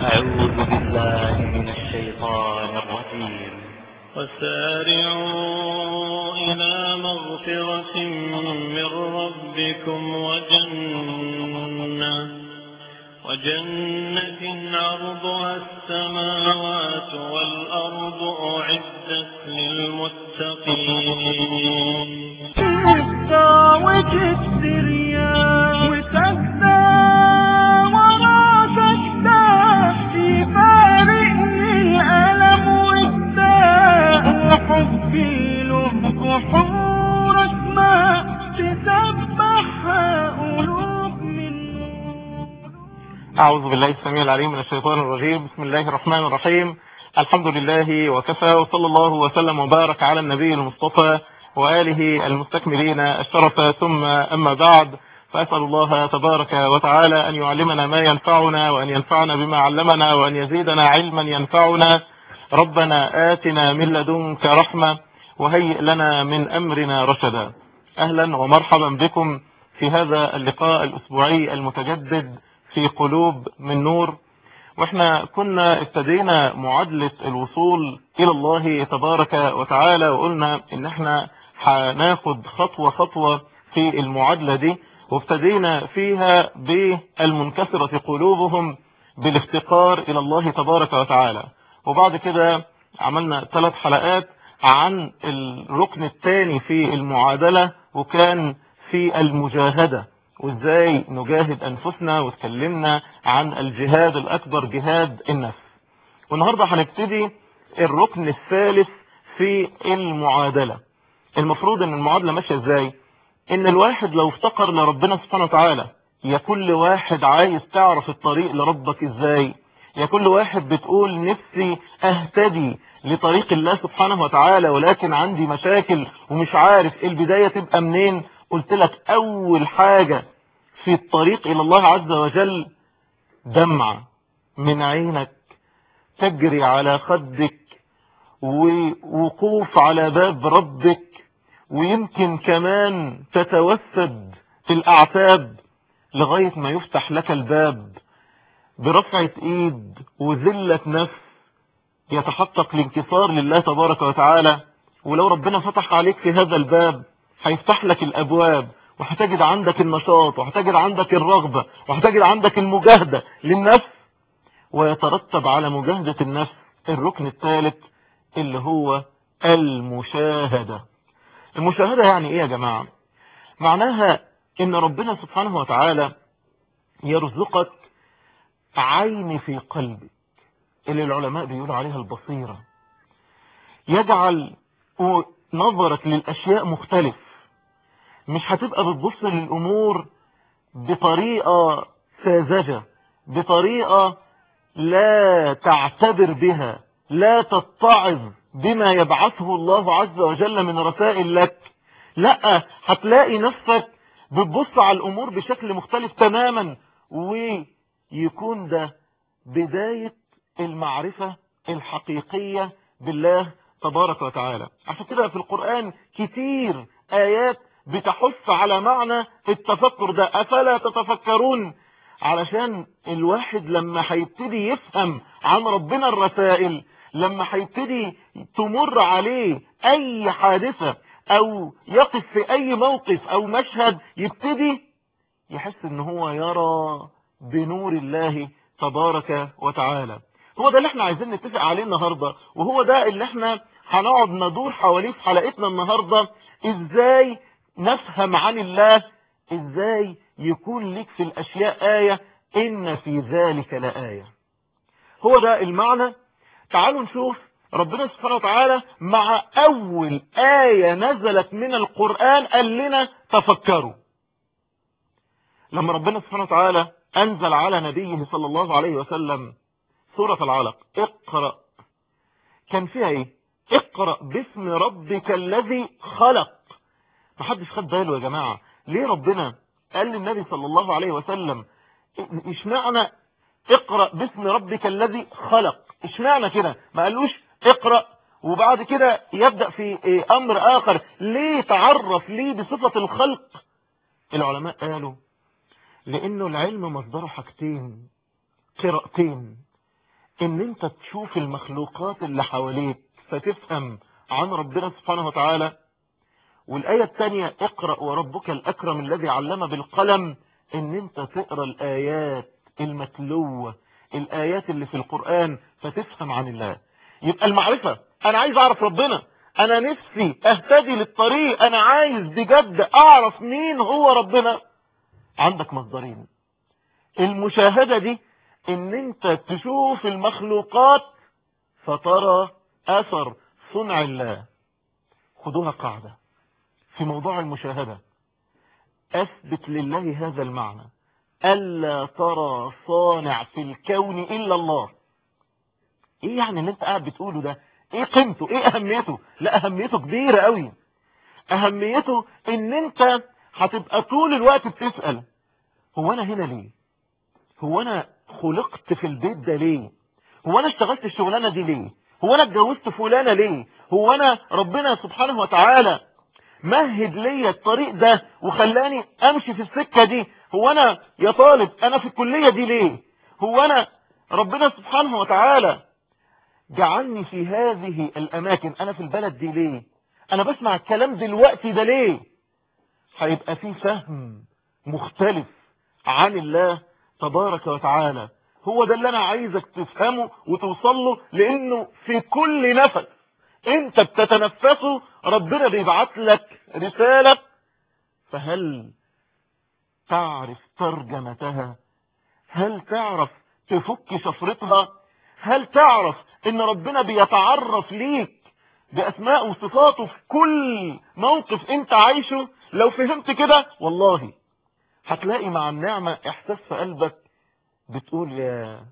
أعوذ بالله من الشيطان الرجيم وسارعوا إلى مغفرة من ربكم وجنة وجنة عرضها السماوات والأرض أعدت للمتقين دعوة السرية وسدى ورا سدى في فارقني الألم والداء وحبي له بحور اسماء تسبحها قلوب من نور أعوذ بالله السميع العليم من الشيطان الرجيم بسم الله الرحمن الرحيم الحمد لله وكفى وصلى الله وسلم وبارك على النبي المصطفى وآله المستكملين الشرف ثم أما بعد فأسأل الله تبارك وتعالى أن يعلمنا ما ينفعنا وأن ينفعنا بما علمنا وأن يزيدنا علما ينفعنا ربنا آتنا من لدنك رحمة وهيئ لنا من أمرنا رشدا أهلا ومرحبا بكم في هذا اللقاء الأسبوعي المتجدد في قلوب من نور واحنا كنا ابتدينا معادلة الوصول الى الله تبارك وتعالى وقلنا ان احنا هناخد خطوة خطوة في المعادلة دي وابتدينا فيها بالمنكسرة قلوبهم بالافتقار الى الله تبارك وتعالى وبعد كده عملنا ثلاث حلقات عن الركن الثاني في المعادلة وكان في المجاهدة وازاي نجاهد انفسنا واتكلمنا عن الجهاد الاكبر جهاد النفس والنهاردة هنبتدي الركن الثالث في المعادلة المفروض ان المعادلة ماشية ازاي ان الواحد لو افتقر لربنا سبحانه وتعالى يا كل واحد عايز تعرف الطريق لربك ازاي يا كل واحد بتقول نفسي اهتدي لطريق الله سبحانه وتعالى ولكن عندي مشاكل ومش عارف البداية تبقى منين قلت لك اول حاجة في الطريق الى الله عز وجل دمع من عينك تجري على خدك ووقوف على باب ربك ويمكن كمان تتوسد في الاعتاب لغاية ما يفتح لك الباب برفعة ايد وذلة نفس يتحقق الانكسار لله تبارك وتعالى ولو ربنا فتح عليك في هذا الباب هيفتح لك الابواب وهتجد عندك النشاط وهتجد عندك الرغبة وهتجد عندك المجاهدة للنفس ويترتب على مجاهدة النفس الركن الثالث اللي هو المشاهدة المشاهدة يعني ايه يا جماعة معناها ان ربنا سبحانه وتعالى يرزقك عين في قلبك اللي العلماء بيقولوا عليها البصيرة يجعل نظرك للأشياء مختلف مش هتبقى بتبص للأمور بطريقة ساذجة بطريقة لا تعتبر بها لا تتعظ بما يبعثه الله عز وجل من رسائل لك لا هتلاقي نفسك بتبص على الأمور بشكل مختلف تماما ويكون ده بداية المعرفة الحقيقية بالله تبارك وتعالى عشان كده في القرآن كتير آيات بتحث على معنى التفكر ده أفلا تتفكرون علشان الواحد لما هيبتدي يفهم عن ربنا الرسائل لما هيبتدي تمر عليه أي حادثة أو يقف في أي موقف أو مشهد يبتدي يحس ان هو يرى بنور الله تبارك وتعالى هو ده اللي احنا عايزين نتفق عليه النهاردة وهو ده اللي احنا هنقعد ندور حواليه في حلقتنا النهاردة ازاي نفهم عن الله ازاي يكون لك في الاشياء آية ان في ذلك لآية هو ده المعنى تعالوا نشوف ربنا سبحانه وتعالى مع اول آية نزلت من القرآن قال لنا تفكروا لما ربنا سبحانه وتعالى انزل على نبيه صلى الله عليه وسلم سورة العلق اقرأ كان فيها ايه اقرأ باسم ربك الذي خلق محدش خد باله يا جماعة ليه ربنا قال للنبي صلى الله عليه وسلم اشمعنى اقرأ باسم ربك الذي خلق اشمعنى كده ما قالوش اقرأ وبعد كده يبدأ في ايه امر اخر ليه تعرف ليه بصفة الخلق العلماء قالوا لانه العلم مصدره حاجتين قراءتين ان انت تشوف المخلوقات اللي حواليك فتفهم عن ربنا سبحانه وتعالى والآية الثانية اقرأ وربك الأكرم الذي علم بالقلم ان انت تقرأ الآيات المتلوة الآيات اللي في القرآن فتفهم عن الله يبقى المعرفة انا عايز اعرف ربنا انا نفسي اهتدي للطريق انا عايز بجد اعرف مين هو ربنا عندك مصدرين المشاهدة دي ان انت تشوف المخلوقات فترى اثر صنع الله خدوها قاعدة في موضوع المشاهدة اثبت لله هذا المعنى ألا ترى صانع في الكون إلا الله ايه يعني اللي انت قاعد بتقوله ده ايه قيمته ايه اهميته لا اهميته كبيرة قوي اهميته ان انت هتبقى طول الوقت بتسأل هو انا هنا ليه هو انا خلقت في البيت ده ليه هو انا اشتغلت الشغلانة دي ليه هو انا اتجوزت فلانة ليه هو انا ربنا سبحانه وتعالى مهد لي الطريق ده وخلاني امشي في السكة دي هو انا يا طالب انا في الكلية دي ليه هو انا ربنا سبحانه وتعالى جعلني في هذه الاماكن انا في البلد دي ليه انا بسمع الكلام دلوقتي ده ليه هيبقى في فهم مختلف عن الله تبارك وتعالى هو ده اللي انا عايزك تفهمه وتوصل له لانه في كل نفس انت بتتنفسه ربنا بيبعت لك رسالة فهل تعرف ترجمتها هل تعرف تفك شفرتها هل تعرف ان ربنا بيتعرف ليك باسماء وصفاته في كل موقف انت عايشه لو فهمت كده والله هتلاقي مع النعمة احساس في قلبك بتقول يا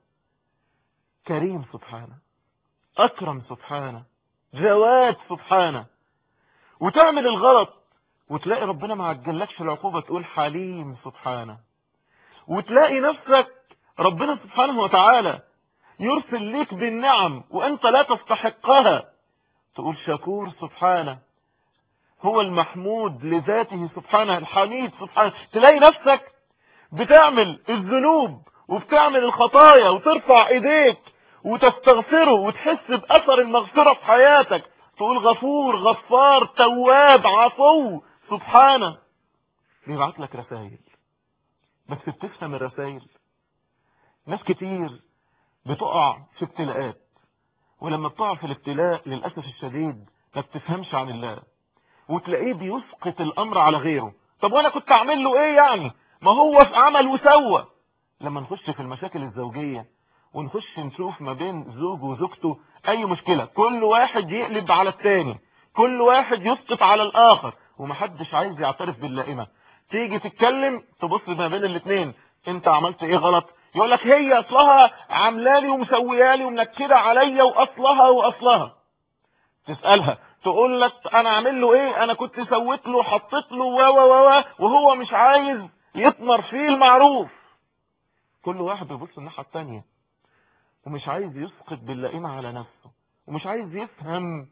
كريم سبحانه اكرم سبحانه جواد سبحانه وتعمل الغلط وتلاقي ربنا ما عجلكش العقوبة تقول حليم سبحانه وتلاقي نفسك ربنا سبحانه وتعالى يرسل ليك بالنعم وانت لا تستحقها تقول شكور سبحانه هو المحمود لذاته سبحانه الحميد سبحانه تلاقي نفسك بتعمل الذنوب وبتعمل الخطايا وترفع ايديك وتستغفره وتحس بأثر المغفرة في حياتك تقول غفور غفار تواب عفو سبحانه بيبعت لك رسائل بس بتفهم الرسائل ناس كتير بتقع في ابتلاءات ولما بتقع في الابتلاء للأسف الشديد ما بتفهمش عن الله وتلاقيه بيسقط الأمر على غيره طب وانا كنت اعمل له ايه يعني ما هو في عمل وسوى لما نخش في المشاكل الزوجية ونخش نشوف ما بين زوج وزوجته اي مشكلة كل واحد يقلب على التاني كل واحد يسقط على الاخر ومحدش عايز يعترف باللائمة تيجي تتكلم تبص ما بين الاتنين انت عملت ايه غلط يقول لك هي اصلها عاملالي ومسويالي ومنكده عليا واصلها واصلها تسالها تقول لك انا اعمل له ايه انا كنت سويت له حطيت له و و و وهو مش عايز يثمر فيه المعروف كل واحد بيبص الناحيه الثانيه ومش عايز يسقط باللئيم على نفسه ومش عايز يفهم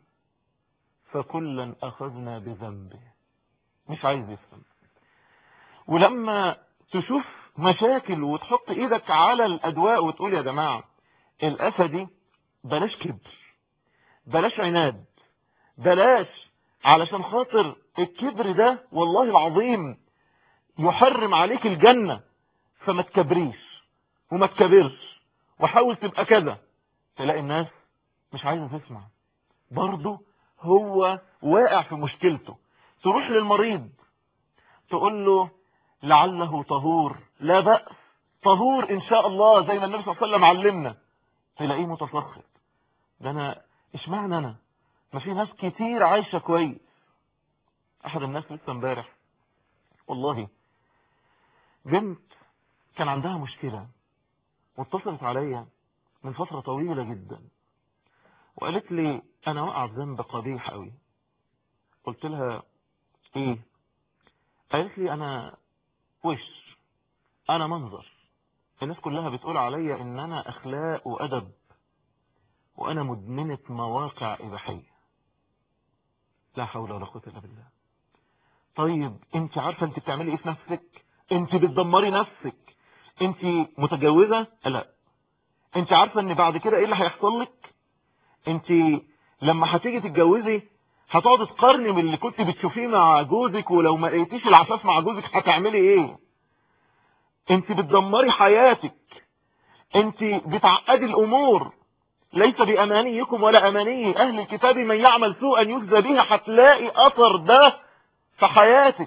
فكلا اخذنا بذنبه مش عايز يفهم ولما تشوف مشاكل وتحط ايدك على الادواء وتقول يا جماعة الاسى دي بلاش كبر بلاش عناد بلاش علشان خاطر الكبر ده والله العظيم يحرم عليك الجنة فما تكبريش وما تكبرش وحاول تبقى كذا تلاقي الناس مش عايزة تسمع برضه هو واقع في مشكلته تروح للمريض تقول له لعله طهور لا بأس طهور إن شاء الله زي ما النبي صلى الله عليه وسلم علمنا تلاقيه متسخط ده أنا اشمعنى أنا ما في ناس كتير عايشة كويس أحد الناس لسه امبارح والله بنت كان عندها مشكلة واتصلت عليا من فترة طويلة جدا وقالت لي أنا وقع في ذنب قبيح قوي قلت لها إيه قالت لي أنا وش انا منظر الناس كلها بتقول عليا ان انا اخلاق وادب وانا مدمنة مواقع اباحية لا حول ولا قوة الا بالله طيب انت عارفة انت بتعملي ايه في نفسك انت بتدمري نفسك انت متجوزة لا انت عارفة ان بعد كده ايه اللي هيحصل لك انت لما هتيجي تتجوزي هتقعد تقارني باللي كنت بتشوفيه مع جوزك ولو ما لقيتيش العفاف مع جوزك هتعملي ايه انت بتدمري حياتك انت بتعقدي الامور ليس بامانيكم ولا اماني اهل الكتاب من يعمل سوءا يجزى به هتلاقي اثر ده في حياتك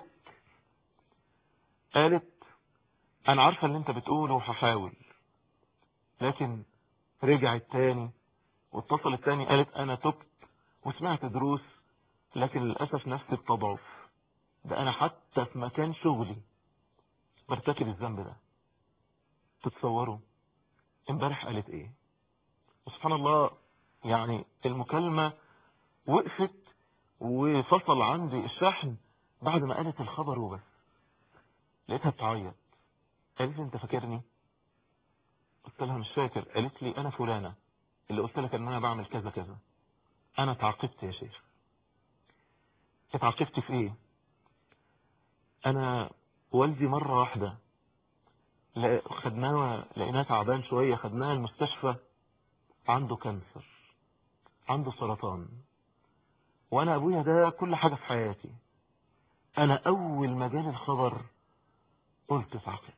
قالت انا عارفة اللي انت بتقوله وهحاول لكن رجعت تاني واتصلت تاني قالت انا تبت وسمعت دروس لكن للأسف نفسي بتضعف ده انا حتى في مكان شغلي برتكب الذنب ده تتصوروا امبارح قالت ايه وسبحان الله يعني المكالمة وقفت وفصل عندي الشحن بعد ما قالت الخبر وبس لقيتها بتعيط قالت لي انت فاكرني قلت لها مش فاكر قالت لي انا فلانة اللي قلت لك ان انا بعمل كذا كذا انا اتعاقبت يا شيخ اتعاقبت في ايه انا والدي مرة واحدة خدناه لقيناه تعبان شوية خدناه المستشفى عنده كانسر عنده سرطان وانا ابويا ده كل حاجة في حياتي انا اول ما جالي الخبر قلت اتعاقبت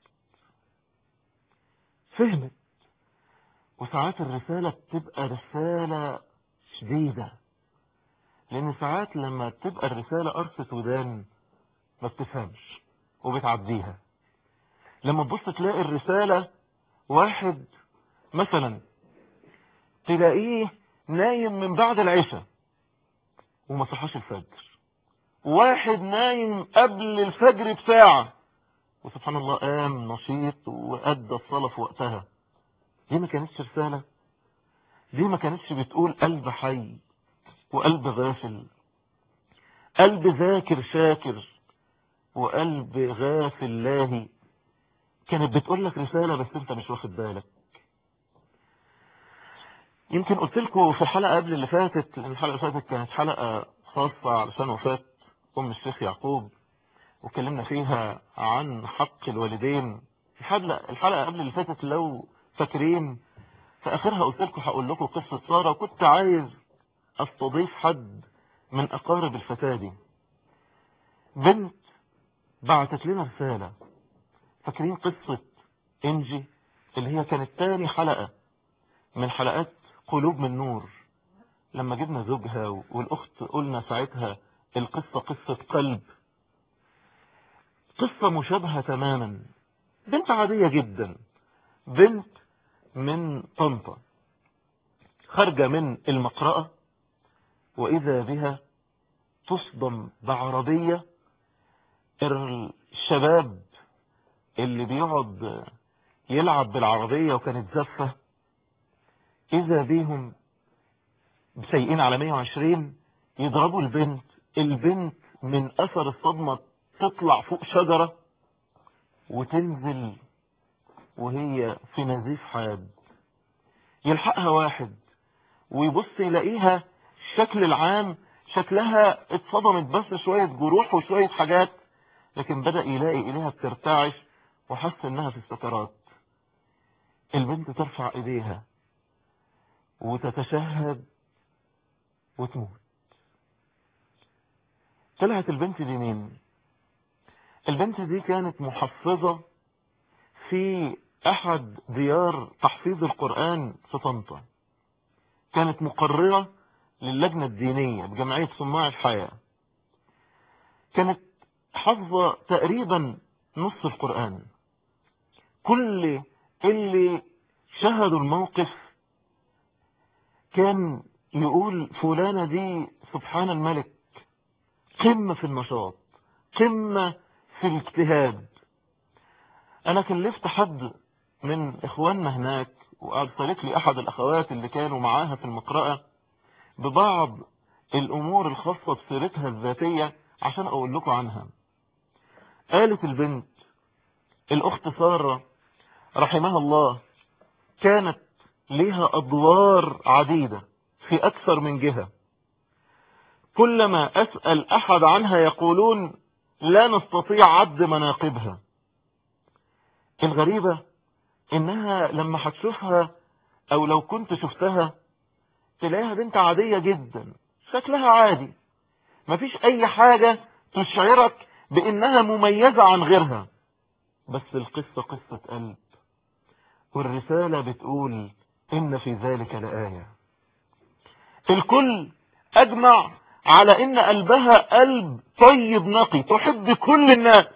فهمت وساعات الرسالة بتبقى رسالة شديدة لان ساعات لما بتبقى الرسالة قرصة ودان ما بتفهمش وبتعديها لما تبص تلاقي الرسالة واحد مثلا تلاقيه نايم من بعد العشاء وما صحاش الفجر واحد نايم قبل الفجر بساعة وسبحان الله قام نشيط وأدى الصلاة في وقتها دي ما كانتش رسالة دي ما كانتش بتقول قلب حي وقلب غافل قلب ذاكر شاكر وقلب غافل لاهي كانت بتقول لك رسالة بس انت مش واخد بالك يمكن قلت لكم في الحلقة قبل اللي فاتت لان الحلقة اللي فاتت كانت حلقة خاصة علشان وفاة ام الشيخ يعقوب وكلمنا فيها عن حق الوالدين الحلقة, الحلقة قبل اللي فاتت لو فاكرين في اخرها قلت لكم هقول لكم قصة سارة وكنت عايز استضيف حد من اقارب الفتاة دي بنت بعتت لنا رسالة فاكرين قصة انجي اللي هي كانت تاني حلقة من حلقات قلوب من نور لما جبنا زوجها والاخت قلنا ساعتها القصة قصة قلب قصة مشابهة تماما بنت عادية جدا بنت من طنطا خارجة من المقرأة وإذا بها تصدم بعربية الشباب اللي بيقعد يلعب بالعربية وكانت زفة إذا بيهم سيئين على 120 يضربوا البنت البنت من أثر الصدمة تطلع فوق شجرة وتنزل وهي في نزيف حاد يلحقها واحد ويبص يلاقيها الشكل العام شكلها اتصدمت بس شوية جروح وشوية حاجات لكن بدأ يلاقي إليها بترتعش وحس إنها في السكرات البنت ترفع إيديها وتتشهد وتموت طلعت البنت دي مين البنت دي كانت محفظة في أحد ديار تحفيظ القرآن في طنطا كانت مقررة للجنة الدينية بجمعية صناع الحياة كانت حافظة تقريبا نص القرآن كل اللي شهدوا الموقف كان يقول فلانة دي سبحان الملك قمة في النشاط قمة في الاجتهاد انا كلفت حد من اخواننا هناك وارسلت لي احد الاخوات اللي كانوا معاها في المقرأة ببعض الامور الخاصة بسيرتها الذاتية عشان اقول لكم عنها قالت البنت الاخت سارة رحمها الله كانت لها ادوار عديدة في اكثر من جهة كلما اسأل احد عنها يقولون لا نستطيع عد مناقبها الغريبة انها لما هتشوفها او لو كنت شفتها تلاقيها بنت عادية جدا شكلها عادي مفيش اي حاجة تشعرك بانها مميزة عن غيرها بس القصة قصة قلب والرسالة بتقول ان في ذلك لآية الكل اجمع على ان قلبها قلب طيب نقي تحب كل الناس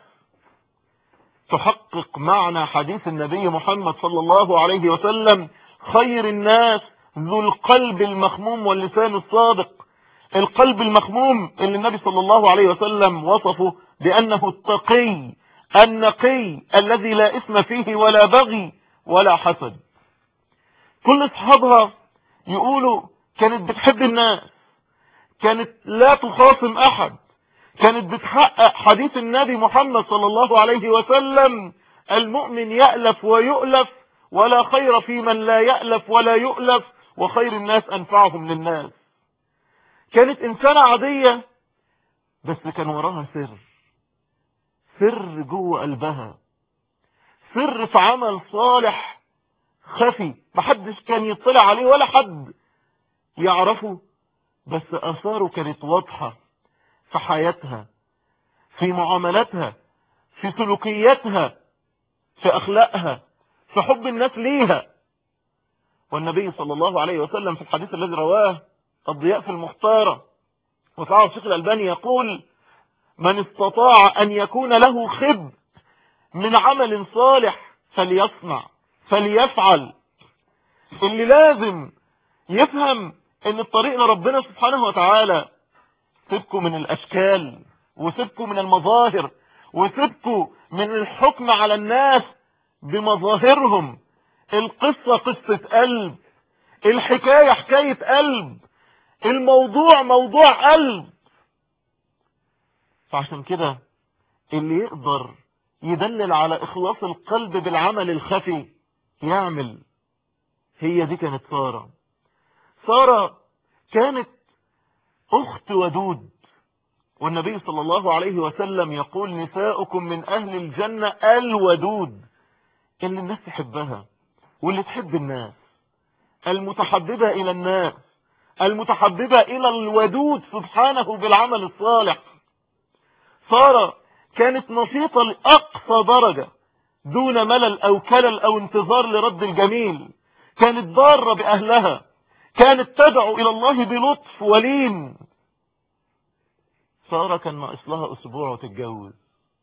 تحقق معنى حديث النبي محمد صلى الله عليه وسلم خير الناس ذو القلب المخموم واللسان الصادق القلب المخموم اللي النبي صلى الله عليه وسلم وصفه بأنه التقي النقي الذي لا اسم فيه ولا بغي ولا حسد كل اصحابها يقولوا كانت بتحب الناس كانت لا تخاصم احد كانت بتحقق حديث النبي محمد صلى الله عليه وسلم المؤمن يألف ويؤلف ولا خير في من لا يألف ولا يؤلف وخير الناس أنفعهم للناس كانت إنسانة عادية بس كان وراها سر سر جوه قلبها سر في عمل صالح خفي محدش كان يطلع عليه ولا حد يعرفه بس أثاره كانت واضحة في حياتها في معاملاتها في سلوكياتها في أخلاقها في حب الناس ليها والنبي صلى الله عليه وسلم في الحديث الذي رواه الضياء في المختارة وصعب الشيخ الألباني يقول من استطاع أن يكون له خب من عمل صالح فليصنع فليفعل اللي لازم يفهم ان الطريق لربنا سبحانه وتعالى سيبكوا من الاشكال وسيبكوا من المظاهر وسيبكوا من الحكم على الناس بمظاهرهم القصة قصة قلب الحكاية حكاية قلب الموضوع موضوع قلب فعشان كده اللي يقدر يدلل على اخلاص القلب بالعمل الخفي يعمل هي دي كانت سارة سارة كانت اخت ودود والنبي صلى الله عليه وسلم يقول نساؤكم من اهل الجنة الودود اللي الناس تحبها واللي تحب الناس المتحببة الى الناس المتحببة الى الودود سبحانه بالعمل الصالح سارة كانت نشيطة لأقصى درجة دون ملل أو كلل أو انتظار لرد الجميل كانت ضارة بأهلها كانت تدعو إلى الله بلطف ولين سارة كان ناقص لها أسبوع وتتجوز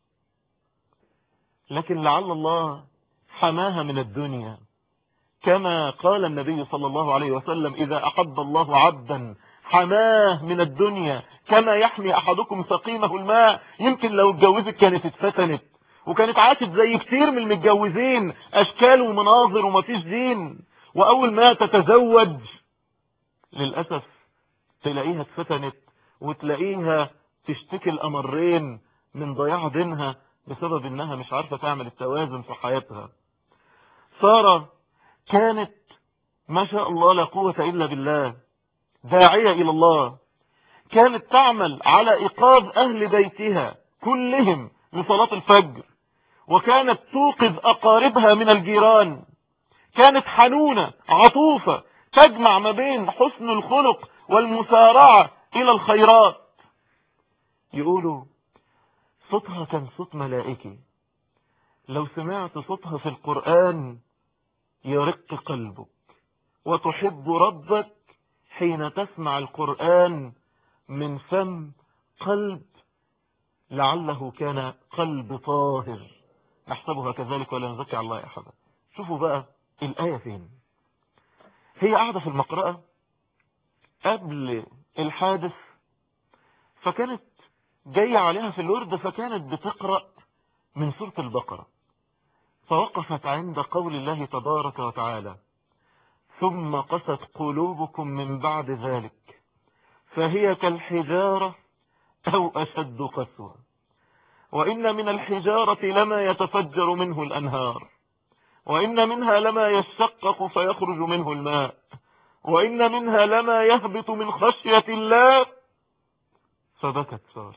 لكن لعل الله حماها من الدنيا كما قال النبي صلى الله عليه وسلم إذا أحب الله عبدا حماه من الدنيا كما يحمي أحدكم سقيمه الماء يمكن لو اتجوزت كانت اتفتنت وكانت عاشت زي كتير من المتجوزين أشكال ومناظر ومفيش دين وأول ما تتزوج للأسف تلاقيها اتفتنت وتلاقيها تشتكي الأمرين من ضياع دينها بسبب انها مش عارفة تعمل التوازن في حياتها سارة كانت ما شاء الله لا قوة إلا بالله داعية إلى الله كانت تعمل على إيقاظ أهل بيتها كلهم لصلاة الفجر وكانت توقظ أقاربها من الجيران كانت حنونة عطوفة تجمع ما بين حسن الخلق والمسارعة إلى الخيرات يقولوا صوتها كان صوت ملائكي لو سمعت صوتها في القرآن يرق قلبك وتحب ربك حين تسمع القرآن من فم قلب لعله كان قلب طاهر نحسبها كذلك ولا نزكي على الله أحدا شوفوا بقى الآية فين هي قاعدة في المقرأة قبل الحادث فكانت جاية عليها في الورد فكانت بتقرأ من سورة البقرة فوقفت عند قول الله تبارك وتعالى ثم قست قلوبكم من بعد ذلك فهي كالحجارة أو أشد قسوة وإن من الحجارة لما يتفجر منه الأنهار وإن منها لما يشقق فيخرج منه الماء وإن منها لما يهبط من خشية الله فبكت سارة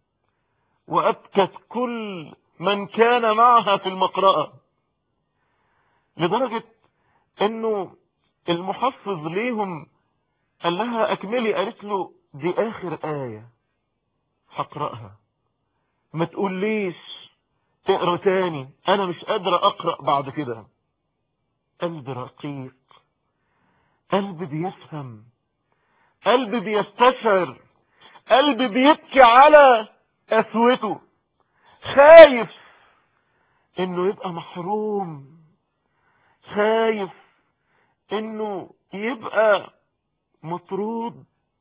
وأبكت كل من كان معها في المقرأة لدرجة أنه المحفظ ليهم قال لها اكملي قالت له دي اخر آية هقرأها ما تقوليش اقرا تاني انا مش قادرة اقرأ بعد كده قلب رقيق قلب بيفهم قلب بيستشعر قلب بيبكي على قسوته خايف انه يبقى محروم خايف انه يبقى مطرود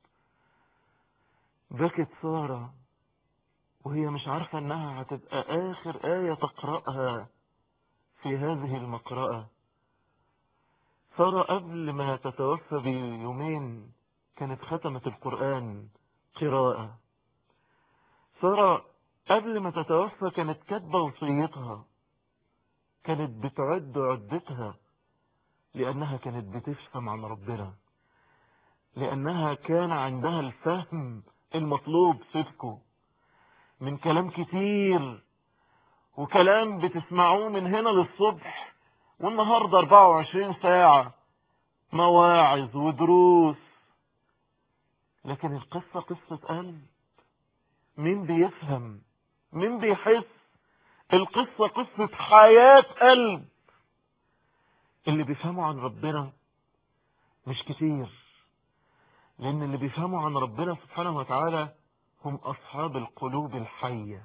بكت سارة وهي مش عارفة انها هتبقى اخر آية تقرأها في هذه المقرأة سارة قبل ما تتوفى بيومين كانت ختمت القرآن قراءة سارة قبل ما تتوفى كانت كاتبة وصيتها كانت بتعد عدتها لأنها كانت بتفهم عن ربنا لأنها كان عندها الفهم المطلوب صدقه من كلام كتير وكلام بتسمعوه من هنا للصبح والنهاردة 24 ساعة مواعظ ودروس لكن القصة قصة قلب مين بيفهم مين بيحس القصة قصة حياة قلب اللي بيفهموا عن ربنا مش كتير لأن اللي بيفهموا عن ربنا سبحانه وتعالى هم أصحاب القلوب الحية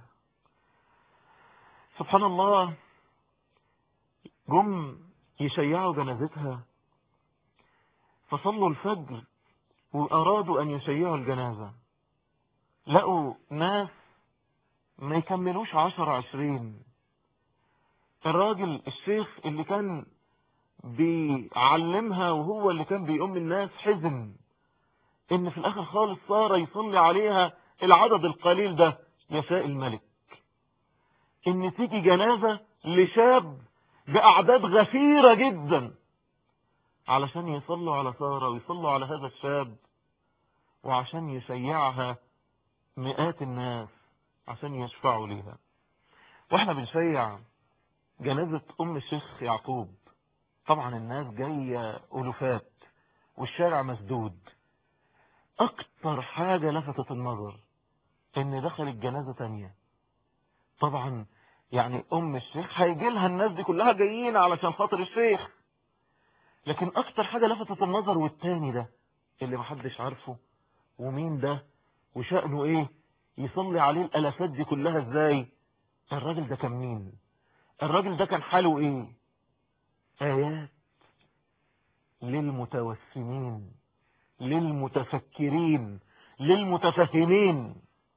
سبحان الله جم يشيعوا جنازتها فصلوا الفجر وأرادوا أن يشيعوا الجنازة لقوا ناس ما يكملوش عشر عشرين الراجل الشيخ اللي كان بيعلمها وهو اللي كان بيقوم الناس حزن ان في الاخر خالص صار يصلي عليها العدد القليل ده يشاء الملك ان تيجي جنازة لشاب باعداد غفيرة جدا علشان يصلوا على سارة ويصلوا على هذا الشاب وعشان يشيعها مئات الناس عشان يشفعوا ليها واحنا بنشيع جنازة ام الشيخ يعقوب طبعا الناس جاية ألوفات والشارع مسدود أكتر حاجة لفتت النظر إن دخلت جنازة تانية طبعا يعني أم الشيخ هيجي لها الناس دي كلها جايين علشان خاطر الشيخ لكن أكتر حاجة لفتت النظر والتاني ده اللي محدش عارفه ومين ده وشأنه إيه يصلي عليه الألافات دي كلها إزاي الراجل ده كان مين الراجل ده كان حاله إيه آيات للمتوسمين للمتفكرين للمتفهمين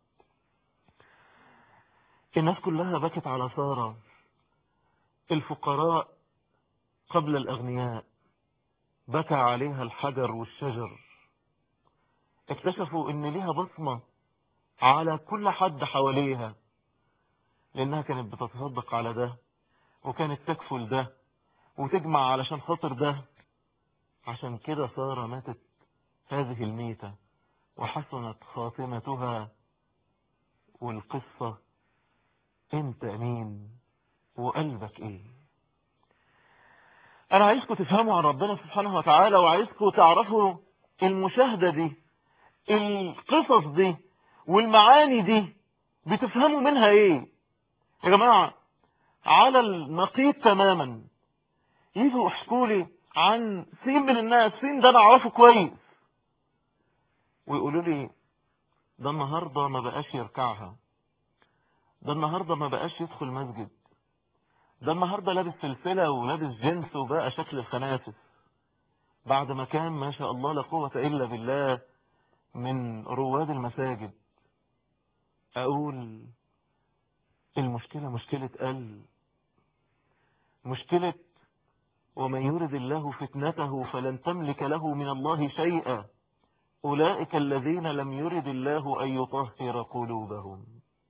الناس كلها بكت على سارة الفقراء قبل الأغنياء بكى عليها الحجر والشجر اكتشفوا ان ليها بصمة على كل حد حواليها لانها كانت بتتصدق على ده وكانت تكفل ده وتجمع علشان خاطر ده عشان كده سارة ماتت هذه الميتة وحسنت خاتمتها والقصة انت مين وقلبك ايه انا عايزكم تفهموا عن ربنا سبحانه وتعالى وعايزكم تعرفوا المشاهدة دي القصص دي والمعاني دي بتفهموا منها ايه يا جماعة على النقيض تماما يجوا يحكوا لي عن سين من الناس سين ده انا اعرفه كويس ويقولوا لي ده النهاردة ما بقاش يركعها ده النهاردة ما بقاش يدخل مسجد ده النهاردة لابس سلسلة ولابس جنس وبقى شكل الخنافس بعد ما كان ما شاء الله لا قوة إلا بالله من رواد المساجد أقول المشكلة مشكلة قلب مشكلة ومن يرد الله فتنته فلن تملك له من الله شيئا أولئك الذين لم يرد الله أن يطهر قلوبهم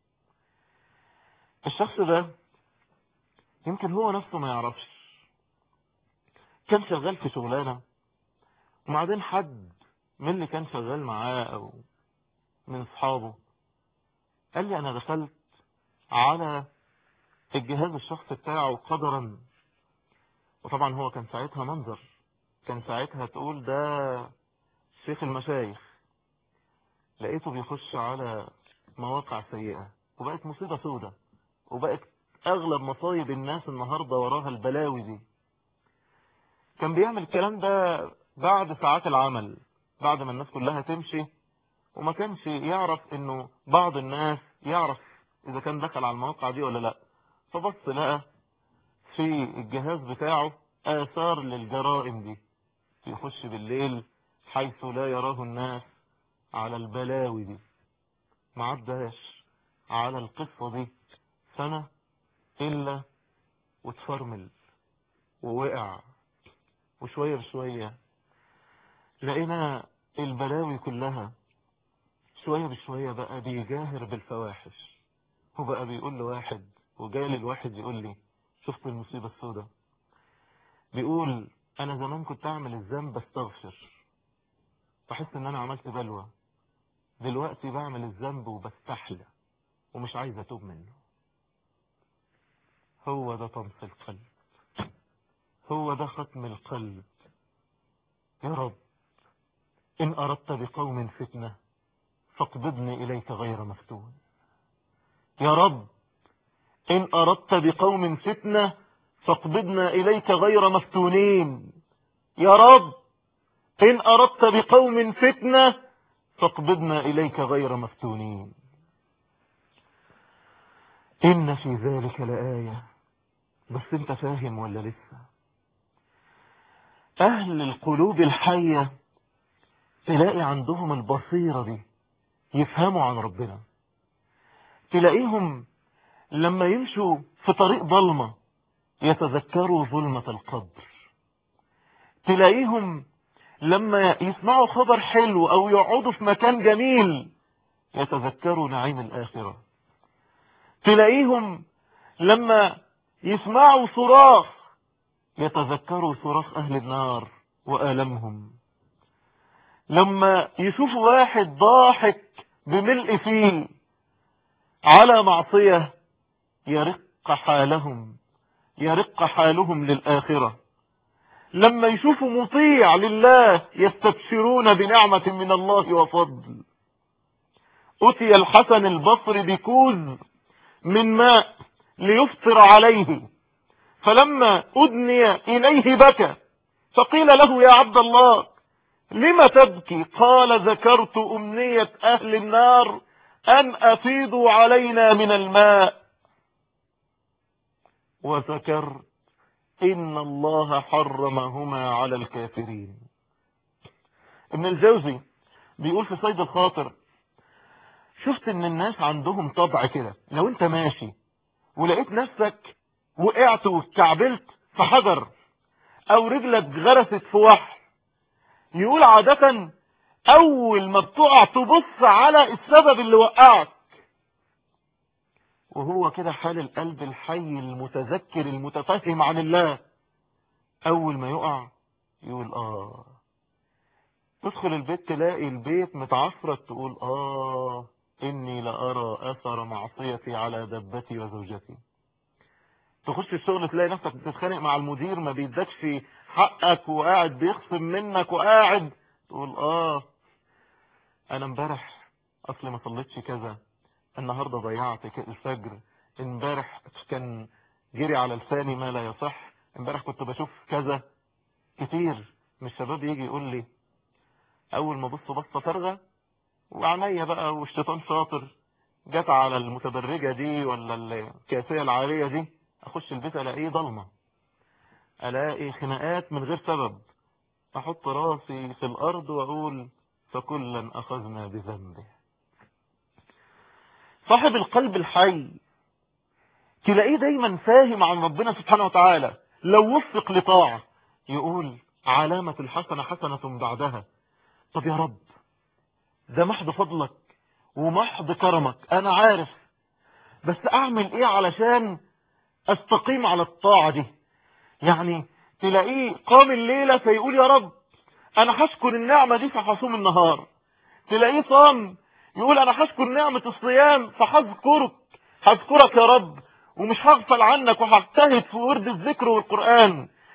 الشخص ده يمكن هو نفسه ما يعرفش كان شغال في شغلانة وبعدين حد من اللي كان شغال معاه أو من أصحابه قال لي أنا دخلت على الجهاز الشخصي بتاعه قدرا وطبعا هو كان ساعتها منظر كان ساعتها تقول ده شيخ المشايخ لقيته بيخش على مواقع سيئة وبقت مصيبة سودة وبقت اغلب مصايب الناس النهاردة وراها البلاوي دي كان بيعمل الكلام ده بعد ساعات العمل بعد ما الناس كلها تمشي وما كانش يعرف انه بعض الناس يعرف اذا كان دخل على المواقع دي ولا لا فبص لقى في الجهاز بتاعه اثار للجرائم دي يخش بالليل حيث لا يراه الناس على البلاوي دي ما عداش على القصة دي سنة إلا وتفرمل ووقع وشوية بشوية لقينا البلاوي كلها شوية بشوية بقى بيجاهر بالفواحش هو بقى بيقول لواحد وجاي الواحد يقول لي شفت المصيبة السوداء بيقول انا زمان كنت اعمل الذنب استغفر بحس ان انا عملت بلوى دلوقتي بعمل الذنب وبستحلى ومش عايز اتوب منه هو ده طمس القلب هو ده ختم القلب يا رب إن أردت بقوم فتنة فاقبضني إليك غير مفتون يا رب إن أردت بقوم فتنة فاقبضنا إليك غير مفتونين يا رب إن أردت بقوم فتنة فاقبضنا إليك غير مفتونين إن في ذلك لآية بس انت فاهم ولا لسه أهل القلوب الحية تلاقي عندهم البصيرة دي يفهموا عن ربنا تلاقيهم لما يمشوا في طريق ظلمة يتذكروا ظلمة القبر تلاقيهم لما يسمعوا خبر حلو أو يقعدوا في مكان جميل يتذكروا نعيم الآخرة تلاقيهم لما يسمعوا صراخ يتذكروا صراخ أهل النار وآلمهم لما يشوفوا واحد ضاحك بملء فيه على معصية يرق حالهم يرق حالهم للآخرة لما يشوفوا مطيع لله يستبشرون بنعمة من الله وفضل أتي الحسن البصري بكوز من ماء ليفطر عليه فلما أدني إليه بكى فقيل له يا عبد الله لم تبكي قال ذكرت أمنية أهل النار أن أفيضوا علينا من الماء وذكرت إن الله حرمهما على الكافرين ابن الجوزي بيقول في صيد الخاطر شفت ان الناس عندهم طبع كده لو انت ماشي ولقيت نفسك وقعت واتكعبلت في حجر او رجلك غرست في وحل يقول عادة اول ما بتقع تبص على السبب اللي وقعك وهو كده حال القلب الحي المتذكر المتفهم عن الله اول ما يقع يقول اه تدخل البيت تلاقي البيت متعفرت تقول اه اني لارى اثر معصيتي على دبتي وزوجتي تخش الشغل تلاقي نفسك بتتخانق مع المدير ما بيدكش حقك وقاعد بيخصم منك وقاعد تقول اه انا امبارح اصل ما صليتش كذا النهارده ضيعت الفجر امبارح كان جري على لساني ما لا يصح امبارح كنت بشوف كذا كتير من الشباب يجي يقول لي اول ما بص بصه فارغه وعينيا بقى والشيطان شاطر جت على المتبرجه دي ولا الكاسيه العاريه دي اخش البيت الاقيه ضلمه الاقي خناقات من غير سبب احط راسي في الارض واقول فكلا اخذنا بذنبه صاحب القلب الحي تلاقيه دايما فاهم عن ربنا سبحانه وتعالى لو وفق لطاعة يقول علامة الحسنة حسنة بعدها طب يا رب ده محض فضلك ومحض كرمك انا عارف بس اعمل ايه علشان استقيم على الطاعة دي يعني تلاقيه قام الليلة فيقول يا رب انا هشكر النعمة دي فحصوم النهار تلاقيه صام يقول انا هشكر نعمة الصيام فهذكرك هذكرك يا رب ومش هغفل عنك وهجتهد في ورد الذكر والقرآن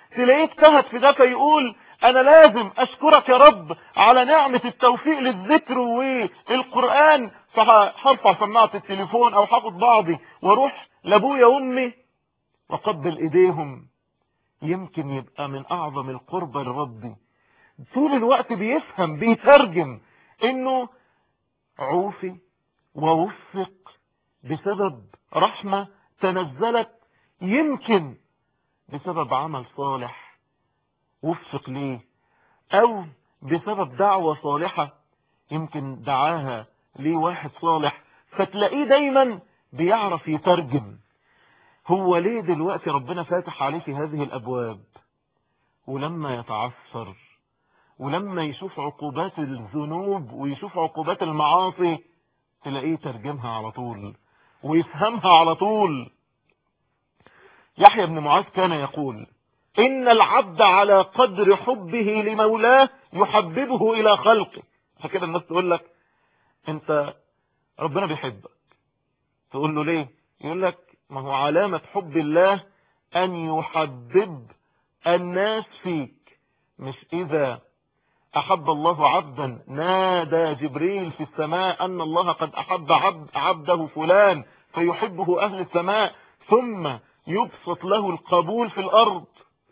تلاقيه اجتهد في ده فيقول انا لازم اشكرك يا رب على نعمة التوفيق للذكر والقرآن فهرفع سماعة التليفون او هاخد بعضي واروح لابويا وامي واقبل ايديهم يمكن يبقى من اعظم القربة لربي طول الوقت بيفهم بيترجم انه عوفي ووفق بسبب رحمة تنزلت يمكن بسبب عمل صالح وفق ليه او بسبب دعوة صالحة يمكن دعاها ليه واحد صالح فتلاقيه دايما بيعرف يترجم هو ليه دلوقتي ربنا فاتح عليه في هذه الابواب ولما يتعثر ولما يشوف عقوبات الذنوب ويشوف عقوبات المعاصي تلاقيه ترجمها على طول ويفهمها على طول يحيى بن معاذ كان يقول إن العبد على قدر حبه لمولاه يحببه إلى خلقه فكده الناس تقول لك أنت ربنا بيحبك تقول له ليه يقول لك ما هو علامة حب الله أن يحبب الناس فيك مش إذا أحب الله عبدا نادى جبريل في السماء أن الله قد أحب عبد عبده فلان فيحبه أهل السماء ثم يبسط له القبول في الأرض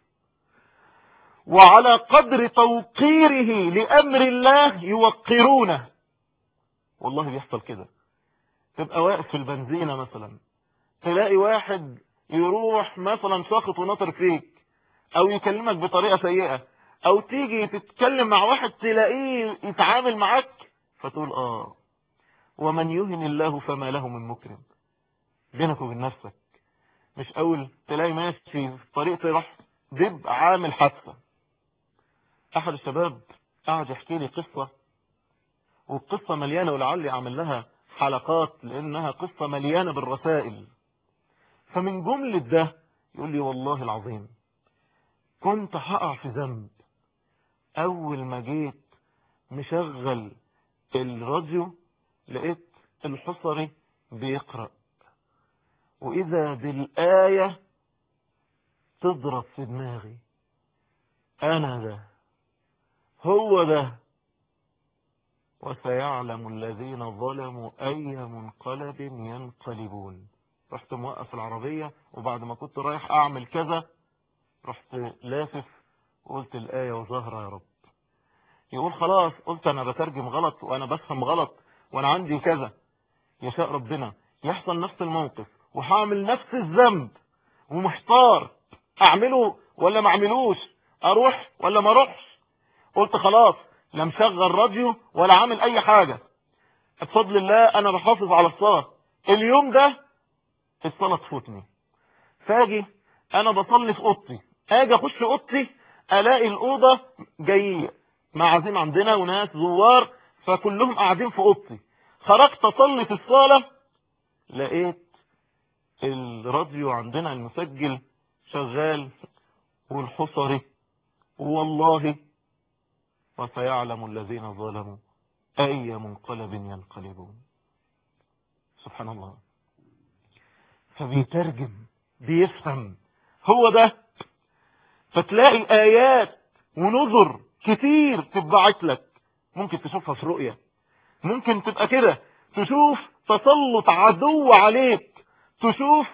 وعلى قدر توقيره لأمر الله يوقرونه والله بيحصل كده تبقى واقف في البنزينة مثلا تلاقي واحد يروح مثلا ساخط ونطر فيك او يكلمك بطريقة سيئة او تيجي تتكلم مع واحد تلاقيه يتعامل معك فتقول اه ومن يهن الله فما له من مكرم بينك وبين نفسك مش اول تلاقي ماشي في طريق تروح دب عامل حادثة احد الشباب قعد يحكي لي قصة والقصة مليانة ولعلي اعمل لها حلقات لانها قصة مليانة بالرسائل فمن جملة ده يقول لي والله العظيم كنت هقع في ذنب اول ما جيت مشغل الراديو لقيت الحصري بيقرأ واذا بالآية تضرب في دماغي انا ده هو ده وسيعلم الذين ظلموا اي منقلب ينقلبون رحت موقف العربية وبعد ما كنت رايح اعمل كذا رحت لافف وقلت الآية وظهر يا رب يقول خلاص قلت انا بترجم غلط وانا بفهم غلط وانا عندي كذا يشاء ربنا يحصل نفس الموقف وهعمل نفس الذنب ومحتار اعمله ولا ما اعملوش اروح ولا ما اروحش قلت خلاص لا مشغل راديو ولا عامل اي حاجة بفضل الله انا بحافظ على الصلاة اليوم ده الصلاة تفوتني فاجي انا بصلي في اوضتي اجي اخش اوضتي الاقي الاوضة جاية معازيم عندنا وناس زوار فكلهم قاعدين في اوضتي خرجت اصلي في الصالة لقيت الراديو عندنا المسجل شغال والحصري والله وسيعلم الذين ظلموا أي منقلب ينقلبون سبحان الله فبيترجم بيفهم هو ده فتلاقي آيات ونذر كتير تتبعت لك ممكن تشوفها في رؤية ممكن تبقى كده تشوف تسلط عدو عليك تشوف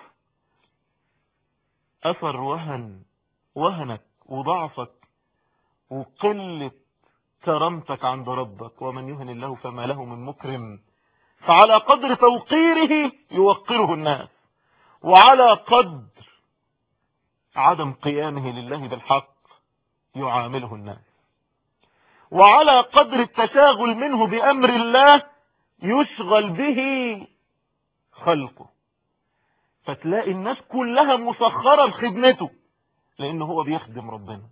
أثر وهن وهنك وضعفك وقلة كرمتك عند ربك ومن يهن الله فما له من مكرم فعلى قدر توقيره يوقره الناس وعلى قدر عدم قيامه لله بالحق يعامله الناس وعلى قدر التشاغل منه بأمر الله يشغل به خلقه فتلاقي الناس كلها مسخرة لخدمته لأنه هو بيخدم ربنا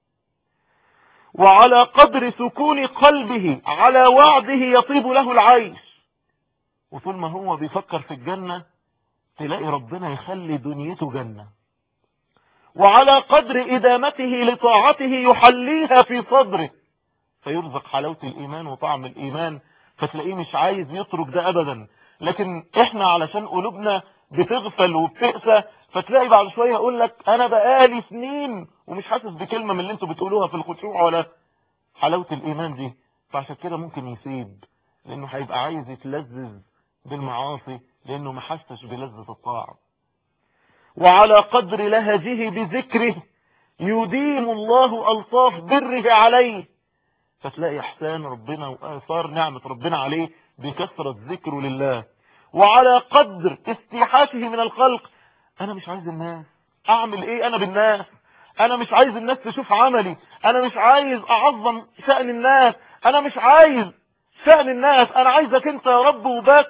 وعلى قدر سكون قلبه على وعده يطيب له العيش وطول ما هو بيفكر في الجنة تلاقي ربنا يخلي دنيته جنة وعلى قدر إدامته لطاعته يحليها في صدره فيرزق حلاوة الإيمان وطعم الإيمان فتلاقيه مش عايز يترك ده أبدا لكن إحنا علشان قلوبنا بتغفل وبتقسى فتلاقي بعد شوية يقول لك انا بقالي سنين ومش حاسس بكلمة من اللي انتوا بتقولوها في الخشوع ولا حلاوة الايمان دي فعشان كده ممكن يسيب لانه هيبقى عايز يتلذذ بالمعاصي لانه ما حسش بلذة الطاعة وعلى قدر لهجه بذكره يديم الله ألطاف بره عليه فتلاقي إحسان ربنا وآثار نعمة ربنا عليه بكثرة ذكره لله وعلى قدر استيحاته من الخلق أنا مش عايز الناس أعمل إيه أنا بالناس أنا مش عايز الناس تشوف عملي أنا مش عايز أعظم شأن الناس أنا مش عايز شأن الناس أنا عايزك أنت يا رب وبس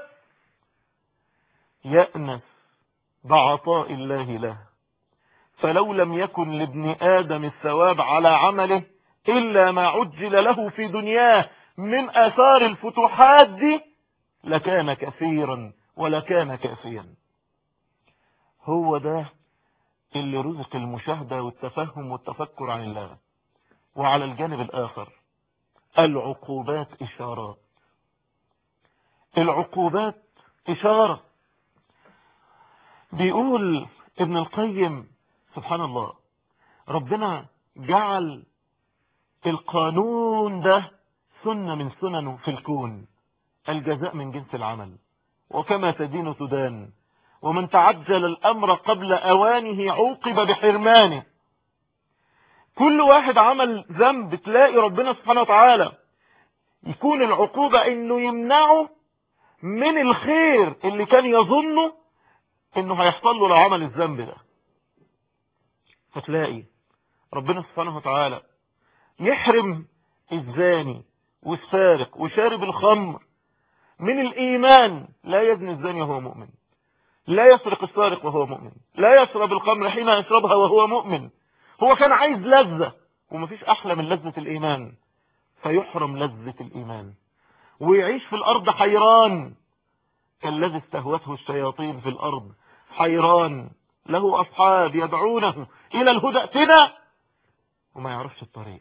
يأنس بعطاء الله له فلو لم يكن لابن آدم الثواب على عمله إلا ما عجل له في دنياه من آثار الفتوحات دي لكان كثيرا ولكان كافيا هو ده اللي رزق المشاهدة والتفهم والتفكر عن الله وعلى الجانب الآخر العقوبات إشارات العقوبات إشارة بيقول ابن القيم سبحان الله ربنا جعل القانون ده سنة من سننه في الكون الجزاء من جنس العمل وكما تدين تدان ومن تعجل الأمر قبل أوانه عوقب بحرمانه كل واحد عمل ذنب تلاقي ربنا سبحانه وتعالى يكون العقوبة انه يمنعه من الخير اللي كان يظنه انه هيحصل له لو عمل الذنب ده فتلاقي ربنا سبحانه وتعالى يحرم الزاني والسارق وشارب الخمر من الإيمان لا يزني الزاني وهو مؤمن لا يسرق السارق وهو مؤمن لا يشرب الخمر حين يشربها وهو مؤمن هو كان عايز لذة ومفيش أحلى من لذة الإيمان فيحرم لذة الإيمان ويعيش في الأرض حيران كالذي استهوته الشياطين في الأرض حيران له أصحاب يدعونه إلى الهدى ائتنا وما يعرفش الطريق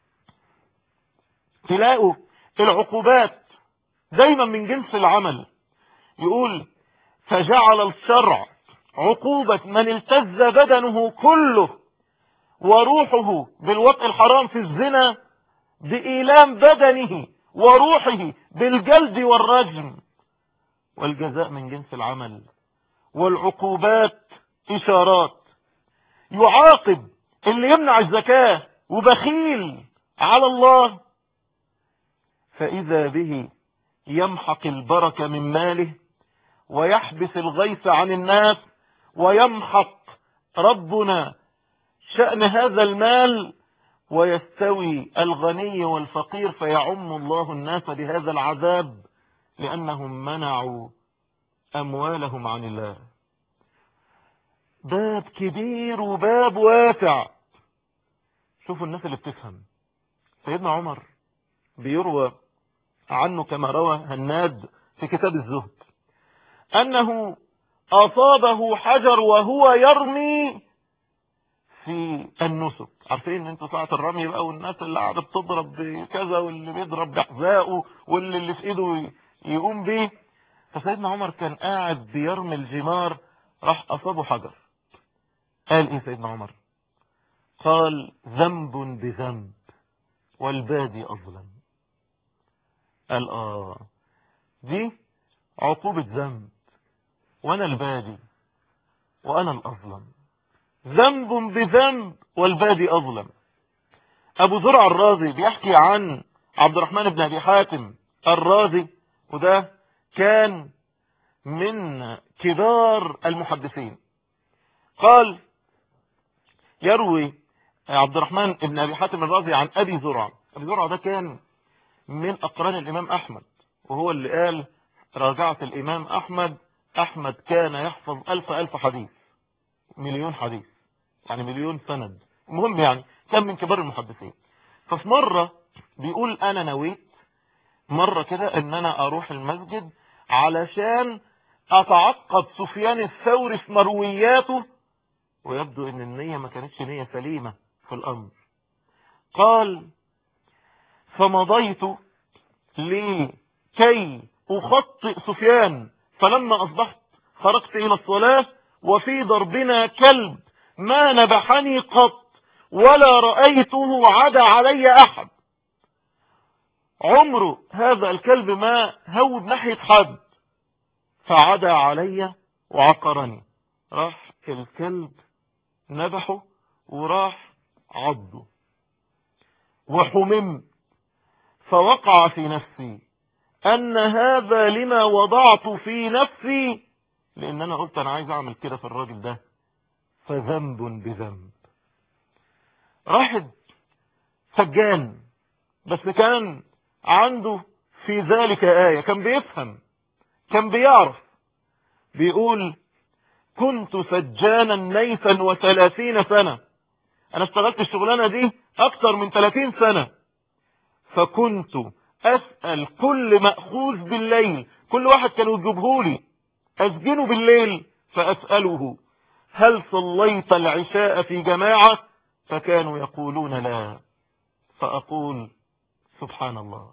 تلاقوا العقوبات دايما من جنس العمل يقول فجعل الشرع عقوبة من التز بدنه كله وروحه بالوطء الحرام في الزنا بإيلام بدنه وروحه بالجلد والرجم والجزاء من جنس العمل والعقوبات إشارات يعاقب اللي يمنع الزكاة وبخيل على الله فإذا به يمحق البركة من ماله ويحبس الغيث عن الناس ويمحق ربنا شأن هذا المال ويستوي الغني والفقير فيعم الله الناس بهذا العذاب لأنهم منعوا أموالهم عن الله باب كبير وباب واسع شوفوا الناس اللي بتفهم سيدنا عمر بيروى عنه كما روى هناد في كتاب الزهد أنه أصابه حجر وهو يرمي في النسك عارفين ان انتوا ساعة الرمي بقى والناس اللي قاعدة بتضرب بكذا واللي بيضرب بحذائه واللي اللي في ايده يقوم بيه فسيدنا عمر كان قاعد بيرمي الجمار راح أصابه حجر قال ايه سيدنا عمر قال ذنب بذنب والبادي أظلم قال آه دي عقوبة ذنب وأنا البادي وأنا الأظلم ذنب بذنب والبادي أظلم أبو زرع الرازي بيحكي عن عبد الرحمن بن أبي حاتم الرازي وده كان من كبار المحدثين قال يروي عبد الرحمن بن أبي حاتم الرازي عن أبي زرع أبي زرع ده كان من أقران الإمام أحمد وهو اللي قال راجعت الإمام أحمد أحمد كان يحفظ ألف ألف حديث مليون حديث يعني مليون سند المهم يعني كان من كبار المحدثين ففي مرة بيقول أنا نويت مرة كده ان انا اروح المسجد علشان اتعقب سفيان الثوري في مروياته ويبدو ان النية ما كانتش نية سليمة في الامر قال فمضيت لكي اخطئ سفيان فلما اصبحت خرجت إلى الصلاة وفي ضربنا كلب ما نبحني قط ولا رأيته عدا علي أحد عمره هذا الكلب ما هود ناحية حد فعدا علي وعقرني راح الكلب نبحه وراح عضه وحممت فوقع في نفسي أن هذا لما وضعت في نفسي لأن أنا قلت أنا عايز أعمل كده في الراجل ده فذنب بذنب راحد سجان بس كان عنده في ذلك آية كان بيفهم كان بيعرف بيقول كنت سجانا نيفا وثلاثين سنة أنا اشتغلت الشغلانة دي أكتر من ثلاثين سنة فكنت أسأل كل مأخوذ بالليل كل واحد كانوا يجيبهولي أسجنه بالليل فأسأله هل صليت العشاء في جماعة فكانوا يقولون لا فأقول سبحان الله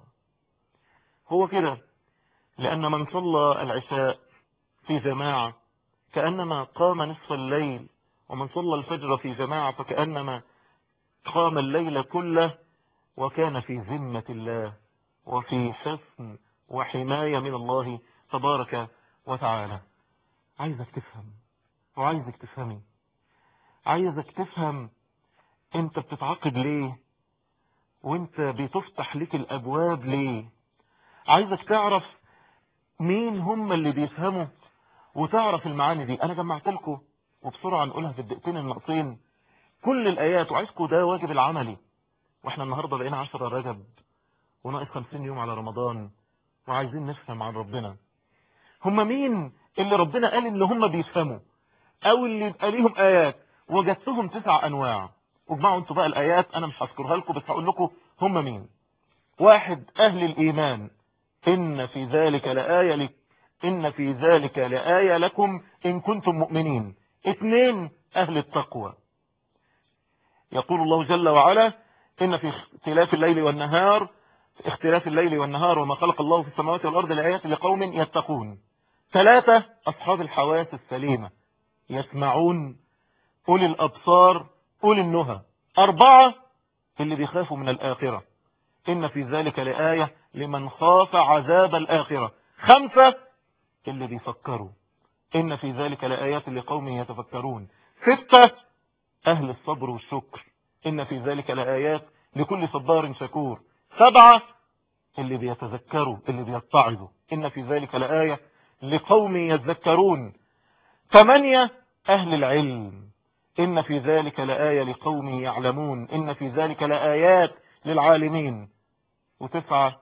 هو كده لأن من صلى العشاء في جماعة كأنما قام نصف الليل ومن صلى الفجر في جماعة فكأنما قام الليل كله وكان في ذمة الله وفي حصن وحماية من الله تبارك وتعالى عايزك تفهم وعايزك تفهمي عايزك تفهم انت بتتعاقد ليه وانت بتفتح لك الابواب ليه عايزك تعرف مين هم اللي بيفهموا وتعرف المعاني دي انا جمعت لكم وبسرعة نقولها في الدقيقتين الناقصين كل الايات وعايزكم ده واجب العملي واحنا النهاردة بقينا عشرة رجب وناقص خمسين يوم على رمضان وعايزين نفهم عن ربنا هم مين اللي ربنا قال ان هم بيفهموا او اللي يبقى ليهم ايات وجدتهم تسع انواع واجمعوا انتوا بقى الايات انا مش هذكرها لكم بس هقول لكم هم مين واحد اهل الايمان ان في ذلك لآية لك ان في ذلك لآية لكم ان كنتم مؤمنين اثنين اهل التقوى يقول الله جل وعلا ان في اختلاف الليل والنهار في اختلاف الليل والنهار وما خلق الله في السماوات والارض لآيات لقوم يتقون ثلاثة اصحاب الحواس السليمة يسمعون أولي الأبصار أولي النهى أربعة اللي بيخافوا من الآخرة إن في ذلك لآية لمن خاف عذاب الآخرة خمسة اللي بيفكروا إن في ذلك لآيات لقوم يتفكرون ستة أهل الصبر والشكر إن في ذلك لآيات لكل صبار شكور سبعة اللي بيتذكروا اللي بيتعظوا إن في ذلك لآية لقوم يذكرون ثمانية أهل العلم إن في ذلك لآية لقوم يعلمون إن في ذلك لآيات للعالمين وتسعة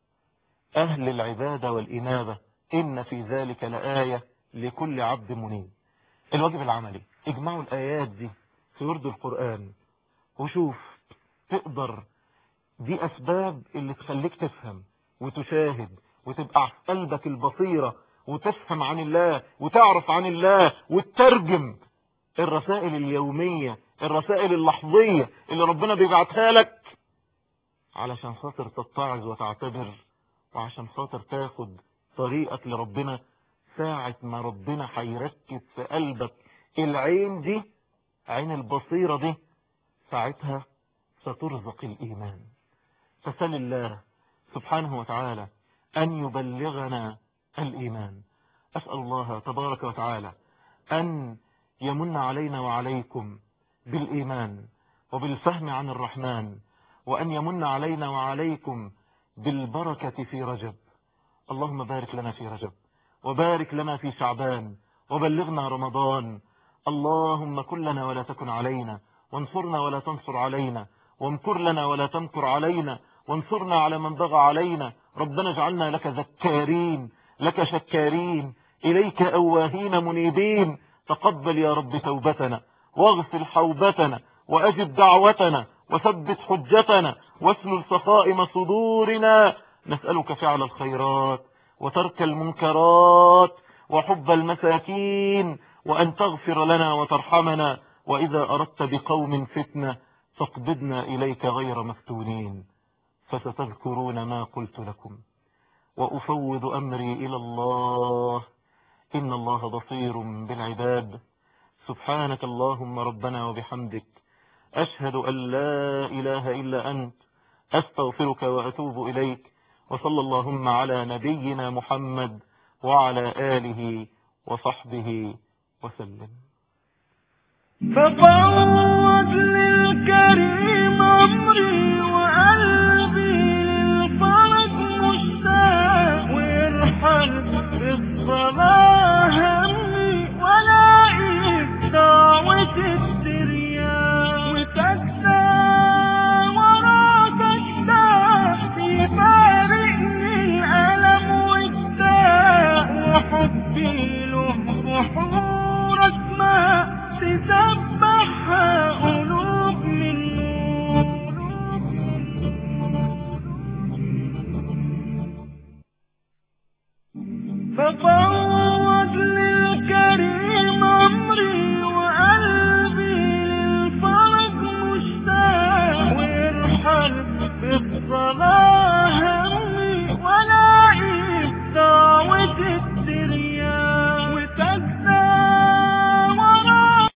أهل العبادة والإنابة إن في ذلك لآية لكل عبد منيب الواجب العملي اجمعوا الآيات دي في ورد القرآن وشوف تقدر دي أسباب اللي تخليك تفهم وتشاهد وتبقى في قلبك البصيرة وتفهم عن الله وتعرف عن الله وتترجم الرسائل اليومية الرسائل اللحظية اللي ربنا بيبعتها لك علشان خاطر تتعظ وتعتبر وعشان خاطر تاخد طريقك لربنا ساعة ما ربنا هيركز في قلبك العين دي عين البصيرة دي ساعتها سترزق الإيمان فسل الله سبحانه وتعالى أن يبلغنا الإيمان أسأل الله تبارك وتعالى أن يمن علينا وعليكم بالإيمان وبالفهم عن الرحمن وأن يمن علينا وعليكم بالبركة في رجب اللهم بارك لنا في رجب وبارك لنا في شعبان وبلغنا رمضان اللهم كن لنا ولا تكن علينا وانصرنا ولا تنصر علينا وامكر لنا ولا تمكر علينا وانصرنا على من بغى علينا ربنا اجعلنا لك ذكارين لك شكارين إليك أواهين منيبين تقبل يا رب توبتنا واغفر حوبتنا وأجب دعوتنا وثبت حجتنا واسلل سخائم صدورنا نسألك فعل الخيرات وترك المنكرات وحب المساكين وأن تغفر لنا وترحمنا وإذا أردت بقوم فتنة فاقبضنا إليك غير مفتونين فستذكرون ما قلت لكم وأفوض أمري إلى الله إن الله بصير بالعباد سبحانك اللهم ربنا وبحمدك أشهد أن لا إله إلا أنت أستغفرك وأتوب إليك وصلى اللهم على نبينا محمد وعلى آله وصحبه وسلم ففوض للكريم أمري وقلبي للفرج مشتاق ويرحل بالصلاة همي ولاقي دعوة الترياق وتكسى ورا تكسى يفارقني الألم والداء وحبي له بحور اسماء تسبحها قلوب من ففوض للكريم أمري وقلبي للفرج مشتاق ويرحل بالصلاة